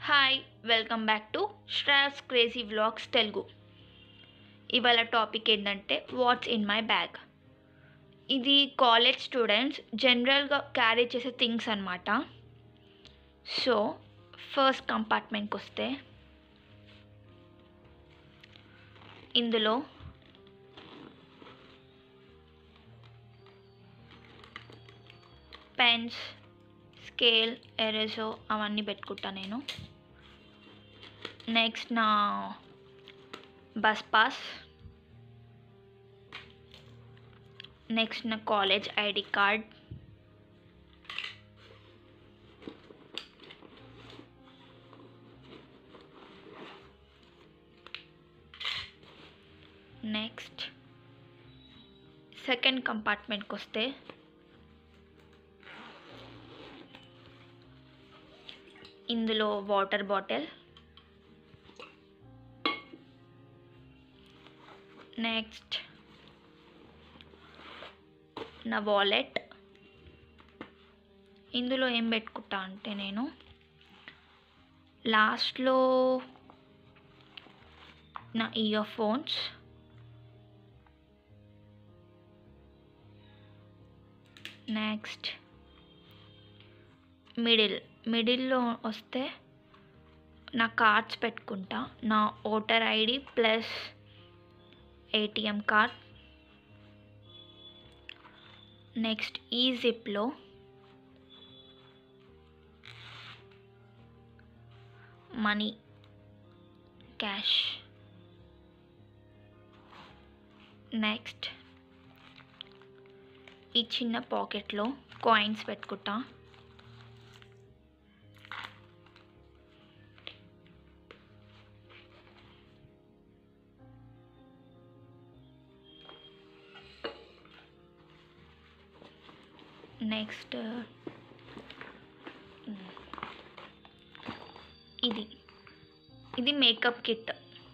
hi welcome back to straws crazy vlogs Telugu ఇవాళ topic ఏంటంటే what's in my bag ఇది college students జనరల్గా carry చేసే థింగ్స్ అనమాట సో ఫస్ట్ కంపార్ట్మెంట్కి వస్తే ఇందులో పెన్స్ స్కేల్ ఎరేజో అవన్నీ పెట్టుకుంటా నేను నెక్స్ట్ నా బస్ పాస్ నెక్స్ట్ నా college ID card next second కంపార్ట్మెంట్కి వస్తే ఇందులో వాటర్ బాటిల్ నెక్స్ట్ నా వాలెట్ ఇందులో ఏం పెట్టుకుంటా అంటే నేను లాస్ట్లో నా ఇయర్ ఫోన్స్ నెక్స్ట్ మిడిల్ మిడిల్లో వస్తే నా కార్డ్స్ పెట్టుకుంటా నా voter ID plus ATM card next ఈ జిప్లో మనీ క్యాష్ నెక్స్ట్ ఈ చిన్న పాకెట్లో కాయిన్స్ పెట్టుకుంటా నెక్స్ట్ ఇది ఇది మేకప్ కిట్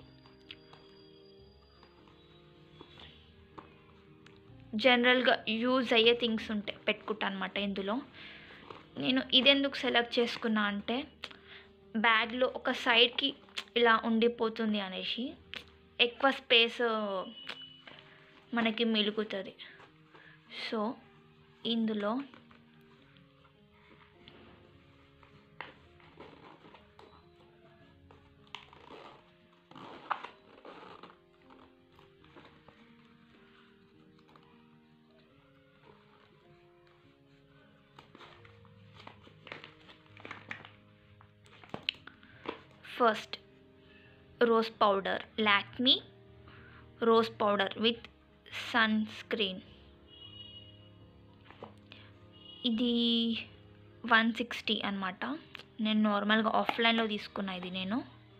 జనరల్గా యూజ్ అయ్యే థింగ్స్ ఉంటాయి పెట్టుకుంటా అనమాట ఇందులో నేను ఇది ఎందుకు సెలెక్ట్ చేసుకున్నా అంటే బ్యాగ్లో ఒక సైడ్కి ఇలా ఉండిపోతుంది అనేసి ఎక్కువ స్పేస్ మనకి మిలుగుతుంది సో ఇందులో first rose powder Lakme rose powder with sunscreen ఇది వన్ సిక్స్టీ అనమాట నేను నార్మల్గా ఆఫ్లైన్లో తీసుకున్నా ఇది నేను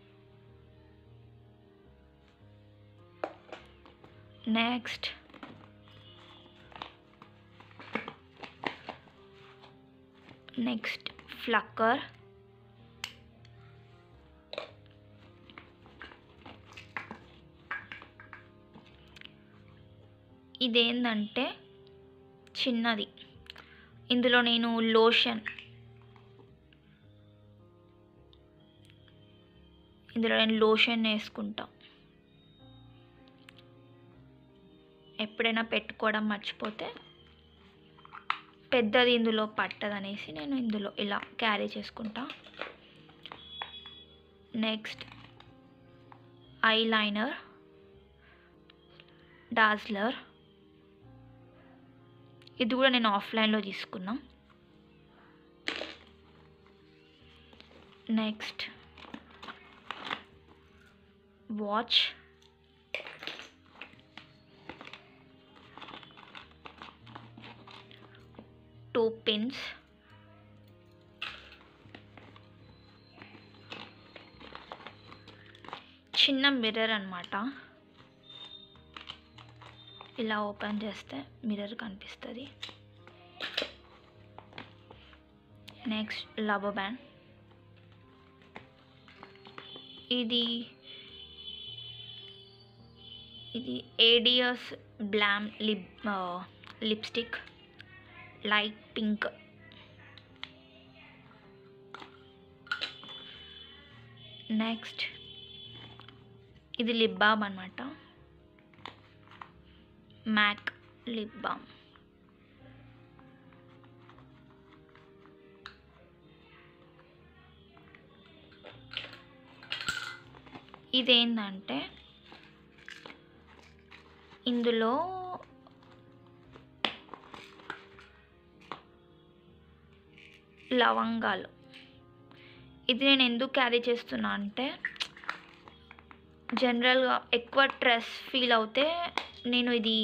నెక్స్ట్ నెక్స్ట్ ఫ్లక్కర్ ఇదేంటంటే చిన్నది ఇందులో నేను లోషన్ ఇందులో నేను లోషన్ వేసుకుంటా ఎప్పుడైనా పెట్టుకోవడం మర్చిపోతే పెద్దది ఇందులో పట్టదనేసి నేను ఇందులో ఇలా క్యారీ చేసుకుంటా నెక్స్ట్ ఐ లైనర్ డాజ్లర్ ఇది కూడా నేను ఆఫ్లైన్లో తీసుకున్నా నెక్స్ట్ వాచ్ టూ పిన్స్ చిన్న మిర్రర్ అనమాట ఇలా ఓపెన్ చేస్తే మిర్రర్ కనిపిస్తుంది నెక్స్ట్ లబో బ్యాండ్ ఇది ఇది ఏడియస్ బ్లామ్ lip lipstick light pink next ఇది లిప్ బామ్ అనమాట మ్యాక్ లిప్ బామ్ ఇదేంటంటే ఇందులో లవంగాలు ఇది నేను ఎందుకు క్యారీ చేస్తున్నా అంటే జనరల్గా ఎక్కువ స్ట్రెస్ ఫీల్ అవుతే నేను ఇది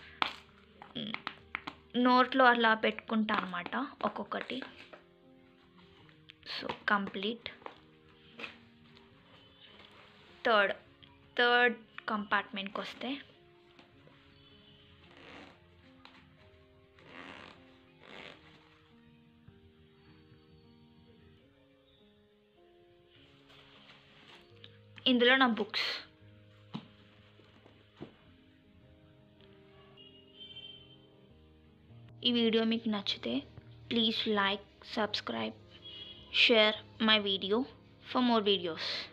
నోట్లో అలా పెట్టుకుంటా అనమాట ఒక్కొక్కటి సో కంప్లీట్ థర్డ్ థర్డ్ కంపార్ట్మెంట్కి వస్తే ఇందులో నా బుక్స్ ఈ వీడియో మీకు నచ్చితే please like subscribe share my video for more videos